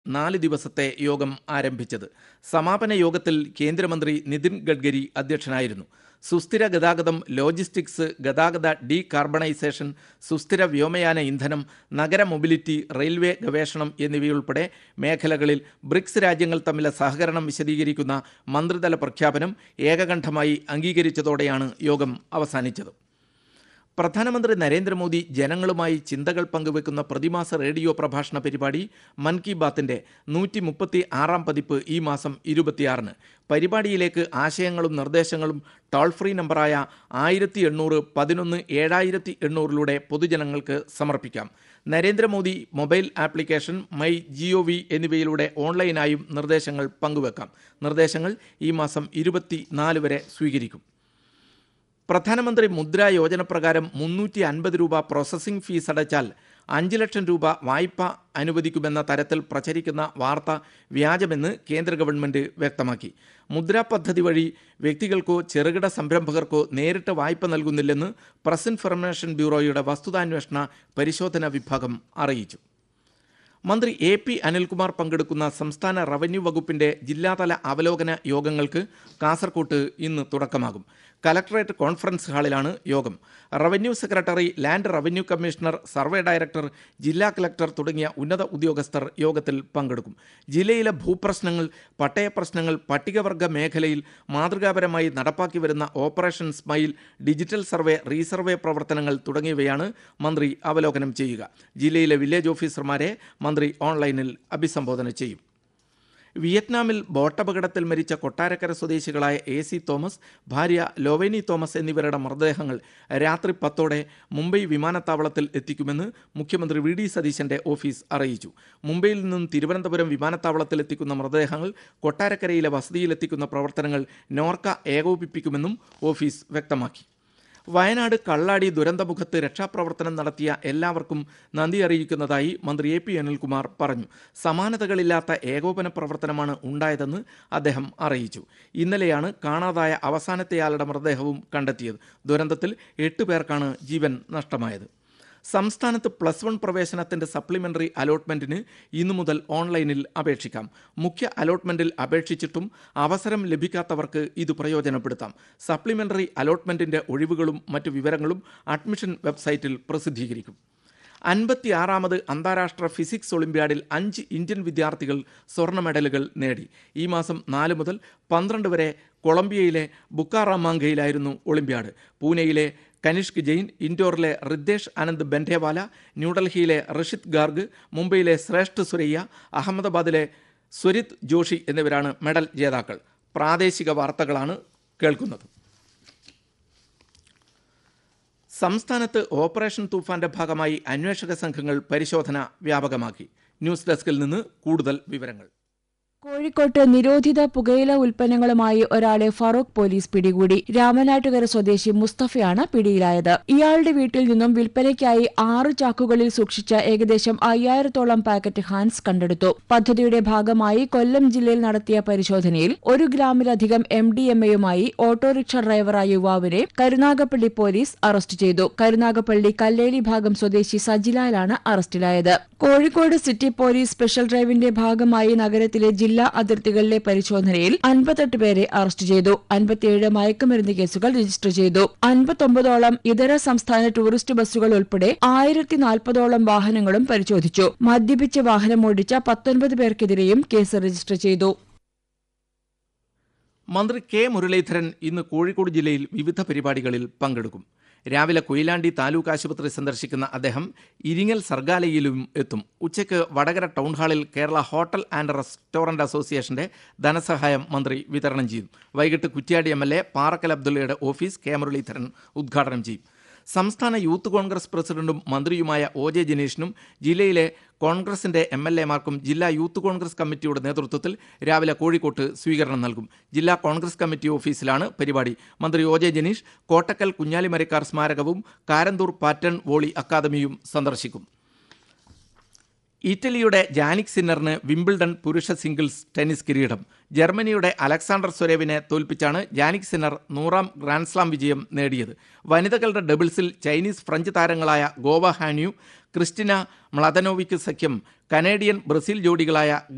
നാല് ദിവസത്തെ യോഗം ആരംഭിച്ചത് സമാപന യോഗത്തിൽ കേന്ദ്രമന്ത്രി നിതിൻ ഗഡ്കരി അധ്യക്ഷനായിരുന്നു സുസ്ഥിര ഗതാഗതം ലോജിസ്റ്റിക്സ് ഗതാഗത ഡീകാർബണൈസേഷൻ സുസ്ഥിര വ്യോമയാന ഇന്ധനം നഗര മൊബിലിറ്റി റെയിൽവേ ഗവേഷണം എന്നിവയുൾപ്പെടെ മേഖലകളിൽ ബ്രിക്സ് രാജ്യങ്ങൾ തമ്മിലെ സഹകരണം വിശദീകരിക്കുന്ന മന്ത്രിതല പ്രഖ്യാപനം ഏകകണ്ഠമായി അംഗീകരിച്ചതോടെയാണ് യോഗം അവസാനിച്ചത് പ്രധാനമന്ത്രി നരേന്ദ്രമോദി ജനങ്ങളുമായി ചിന്തകൾ പങ്കുവെക്കുന്ന പ്രതിമാസ റേഡിയോ പ്രഭാഷണ പരിപാടി മൻ കി ബാത്തിന്റെ നൂറ്റി മുപ്പത്തി ആറാം പതിപ്പ് ഈ മാസം ഇരുപത്തിയാറിന് പരിപാടിയിലേക്ക് ആശയങ്ങളും നിർദ്ദേശങ്ങളും ടോൾ ഫ്രീ നമ്പറായ ആയിരത്തി എണ്ണൂറ് പതിനൊന്ന് ഏഴായിരത്തി എണ്ണൂറിലൂടെ പൊതുജനങ്ങൾക്ക് സമർപ്പിക്കാം Narendra Modi mobile application my G O V എന്നിവയിലൂടെ ഓൺലൈനായും നിർദ്ദേശങ്ങൾ പങ്കുവെക്കാം നിർദ്ദേശങ്ങൾ ഈ മാസം ഇരുപത്തിനാല് വരെ സ്വീകരിക്കും പ്രധാനമന്ത്രി മുദ്ര യോജന പ്രകാരം മുന്നൂറ്റി അൻപത് രൂപ പ്രോസസ്സിംഗ് ഫീസ് അടച്ചാൽ അഞ്ച് ലക്ഷം രൂപ വായ്പ അനുവദിക്കുമെന്ന തരത്തിൽ പ്രചരിക്കുന്ന വാർത്ത വ്യാജമെന്ന് കേന്ദ്ര ഗവൺമെന്റ് വ്യക്തമാക്കി മുദ്ര പദ്ധതി വഴി വ്യക്തികൾക്കോ ചെറുകിട സംരംഭകർക്കോ നേരിട്ട് വായ്പ നൽകുന്നില്ലെന്ന് പ്രസ് ഇൻഫർമേഷൻ ബ്യൂറോയുടെ വസ്തുതാന്വേഷണ പരിശോധന വിഭാഗം അറിയിച്ചു മന്ത്രി എ പി അനിൽകുമാർ പങ്കെടുക്കുന്ന സംസ്ഥാന റവന്യൂ വകുപ്പിന്റെ ജില്ലാതല അവലോകന യോഗങ്ങൾക്ക് കാസർകോട്ട് ഇന്ന് തുടക്കമാകും കലക്ടറേറ്റ് കോൺഫറൻസ് ഹാളിലാണ് യോഗം revenue secretary land revenue commissioner survey director ജില്ലാ കലക്ടർ തുടങ്ങിയ ഉന്നത ഉദ്യോഗസ്ഥർ യോഗത്തിൽ പങ്കെടുക്കും ജില്ലയിലെ ഭൂപ്രശ്നങ്ങൾ പട്ടയ പ്രശ്നങ്ങൾ പട്ടികവർഗ മേഖലയിൽ മാതൃകാപരമായി നടപ്പാക്കി വരുന്ന operation smile digital survey resurvey പ്രവർത്തനങ്ങൾ തുടങ്ങിയവയാണ് മന്ത്രി അവലോകനം ചെയ്യുക ജില്ലയിലെ വില്ലേജ് ഓഫീസർമാരെ മന്ത്രി ഓൺലൈനിൽ അഭിസംബോധന ചെയ്യും വിയറ്റ്നാമിൽ ബോട്ടപകടത്തിൽ മരിച്ച കൊട്ടാരക്കര സ്വദേശികളായ എ സി തോമസ് ഭാര്യ ലോവേനി തോമസ് എന്നിവരുടെ മൃതദേഹങ്ങൾ രാത്രി പത്തോടെ മുംബൈ വിമാനത്താവളത്തിൽ എത്തിക്കുമെന്ന് മുഖ്യമന്ത്രി വി ഡി സതീശന്റെ ഓഫീസ് അറിയിച്ചു മുംബൈയിൽ നിന്നും തിരുവനന്തപുരം വിമാനത്താവളത്തിൽ എത്തിക്കുന്ന മൃതദേഹങ്ങൾ കൊട്ടാരക്കരയിലെ വസതിയിലെത്തിക്കുന്ന പ്രവർത്തനങ്ങൾ നോർക്ക ഏകോപിപ്പിക്കുമെന്നും ഓഫീസ് വ്യക്തമാക്കി വയനാട് കള്ളാടി ദുരന്തമുഖത്ത് രക്ഷാപ്രവർത്തനം നടത്തിയ എല്ലാവർക്കും നന്ദി അറിയിക്കുന്നതായി മന്ത്രി എ പി അനിൽകുമാർ പറഞ്ഞു സമാനതകളില്ലാത്ത ഏകോപന പ്രവർത്തനമാണ് ഉണ്ടായതെന്ന് അദ്ദേഹം അറിയിച്ചു ഇന്നലെയാണ് കാണാതായ അവസാനത്തെയാളുടെ മൃതദേഹവും കണ്ടെത്തിയത് ദുരന്തത്തിൽ എട്ട് പേർക്കാണ് ജീവൻ നഷ്ടമായത് സംസ്ഥാനത്ത് പ്ലസ് വൺ പ്രവേശനത്തിന്റെ സപ്ലിമെന്ററി അലോട്ട്മെന്റിന് ഇന്നു മുതൽ ഓൺലൈനിൽ അപേക്ഷിക്കാം മുഖ്യ അലോട്ട്മെന്റിൽ അപേക്ഷിച്ചിട്ടും അവസരം ലഭിക്കാത്തവർക്ക് ഇത് പ്രയോജനപ്പെടുത്താം സപ്ലിമെന്ററി അലോട്ട്മെന്റിന്റെ ഒഴിവുകളും മറ്റു വിവരങ്ങളും അഡ്മിഷൻ വെബ്സൈറ്റിൽ പ്രസിദ്ധീകരിക്കും അൻപത്തിയാറാമത് അന്താരാഷ്ട്ര ഫിസിക്സ് ഒളിമ്പ്യാഡിൽ അഞ്ച് ഇന്ത്യൻ വിദ്യാർത്ഥികൾ സ്വർണ്ണ മെഡലുകൾ നേടി ഈ മാസം നാല് മുതൽ പന്ത്രണ്ട് വരെ കൊളംബിയയിലെ ബുക്കാറാമാങ്കയിലായിരുന്നു ഒളിമ്പ്യാഡ് പൂനെയിലെ കനിഷ്ക് ജെയിൻ ഇൻഡോറിലെ റിദ്ദേശ് ആനന്ദ് ബെൻഡേവാല ന്യൂഡൽഹിയിലെ റഷിദ് ഗാർഗ് മുംബൈയിലെ ശ്രേഷ്ഠ സുരയ്യ അഹമ്മദാബാദിലെ സ്വരിത് ജോഷി എന്നിവരാണ് മെഡൽ ജേതാക്കൾ പ്രാദേശിക വാർത്തകളാണ് കേൾക്കുന്നത് സംസ്ഥാനത്ത് ഓപ്പറേഷൻ തൂഫാന്റെ ഭാഗമായി അന്വേഷക സംഘങ്ങൾ പരിശോധന വ്യാപകമാക്കി ന്യൂസ് ഡെസ്കിൽ നിന്ന് കൂടുതൽ വിവരങ്ങൾ കോഴിക്കോട്ട് നിരോധിത പുകയില ഉൽപ്പന്നങ്ങളുമായി ഒരാളെ ഫറൂഖ് പോലീസ് പിടികൂടി രാമനാട്ടുകര സ്വദേശി മുസ്തഫയാണ് പിടിയിലായത് ഇയാളുടെ വീട്ടിൽ നിന്നും വിൽപ്പനയ്ക്കായി ആറ് ചാക്കുകളിൽ സൂക്ഷിച്ച ഏകദേശം അയ്യായിരത്തോളം പാക്കറ്റ് ഹാൻസ് കണ്ടെടുത്തു പദ്ധതിയുടെ ഭാഗമായി കൊല്ലം ജില്ലയിൽ നടത്തിയ പരിശോധനയിൽ ഒരു ഗ്രാമിലധികം എം ഡി എം എയുമായി ഓട്ടോറിക്ഷ ഡ്രൈവറായ യുവാവിനെ കരുനാഗപ്പള്ളി പോലീസ് അറസ്റ്റ് ചെയ്തു കരുനാഗപ്പള്ളി കല്ലേലി ഭാഗം സ്വദേശി സജിലാലാണ് അറസ്റ്റിലായത് കോഴിക്കോട് സിറ്റി പോലീസ് സ്പെഷ്യൽ ഡ്രൈവിന്റെ ഭാഗമായി നഗരത്തിലെ ജില്ലാ അതിർത്തികളിലെ പരിശോധനയിൽ അൻപത്തെട്ട് പേരെ അറസ്റ്റ് ചെയ്തു അൻപത്തിയേഴ് മയക്കുമരുന്ന് കേസുകൾ രജിസ്റ്റർ ചെയ്തു അൻപത്തൊമ്പതോളം ഇതര സംസ്ഥാന ടൂറിസ്റ്റ് ബസ്സുകൾ ഉൾപ്പെടെ ആയിരത്തി നാൽപ്പതോളം വാഹനങ്ങളും പരിശോധിച്ചു മദ്യപിച്ച് വാഹനമോടിച്ച പത്തൊൻപത് പേർക്കെതിരെയും കേസ് രജിസ്റ്റർ ചെയ്തു മന്ത്രി കെ മുരളീധരൻ ഇന്ന് കോഴിക്കോട് ജില്ലയിൽ വിവിധ പരിപാടികളിൽ പങ്കെടുക്കും രാവിലെ കൊയിലാണ്ടി താലൂക്ക് ആശുപത്രി സന്ദർശിക്കുന്ന അദ്ദേഹം ഇരിങ്ങൽ സർഗാലയിലും എത്തും ഉച്ചയ്ക്ക് വടകര ടൗൺ ഹാളിൽ കേരള ഹോട്ടൽ ആൻഡ് റെസ്റ്റോറന്റ് അസോസിയേഷന്റെ ധനസഹായം മന്ത്രി വിതരണം ചെയ്യും വൈകിട്ട് Kuttiadi M L A Parakkal അബ്ദുള്ളയുടെ ഓഫീസ് കെ മുരളീധരൻ ഉദ്ഘാടനം ചെയ്യും സംസ്ഥാന യൂത്ത് കോൺഗ്രസ് പ്രസിഡന്റും മന്ത്രിയുമായ ഒ ജെ ജനീഷിനും ജില്ലയിലെ കോൺഗ്രസിന്റെ എം എൽ എമാർക്കും ജില്ലാ യൂത്ത് കോൺഗ്രസ് കമ്മിറ്റിയുടെ നേതൃത്വത്തിൽ രാവിലെ കോഴിക്കോട്ട് സ്വീകരണം നൽകും ജില്ലാ കോൺഗ്രസ് കമ്മിറ്റി ഓഫീസിലാണ് പരിപാടി മന്ത്രി ഒ ജെ ജനീഷ് കോട്ടക്കൽ കുഞ്ഞാലിമരക്കാർ സ്മാരകവും കാരന്തൂർ പാറ്റേൺ വോളി അക്കാദമിയും സന്ദർശിക്കും ഇറ്റലിയുടെ ജാനിക് സിന്നറിന് വിംബിൾഡൺ പുരുഷ സിംഗിൾസ് ടെന്നീസ് കിരീടം ജർമ്മനിയുടെ അലക്സാണ്ടർ സ്വരേവിനെ തോൽപ്പിച്ചാണ് ജാനിക് സിന്നർ നൂറാം ഗ്രാൻഡ്സ്ലാം വിജയം നേടിയത് വനിതകളുടെ ഡബിൾസിൽ ചൈനീസ് ഫ്രഞ്ച് താരങ്ങളായ ഗോവ ഹാന്യു ക്രിസ്റ്റിന മ്ലതനോവിക്ക് സഖ്യം കനേഡിയൻ ബ്രസീൽ ജോഡികളായ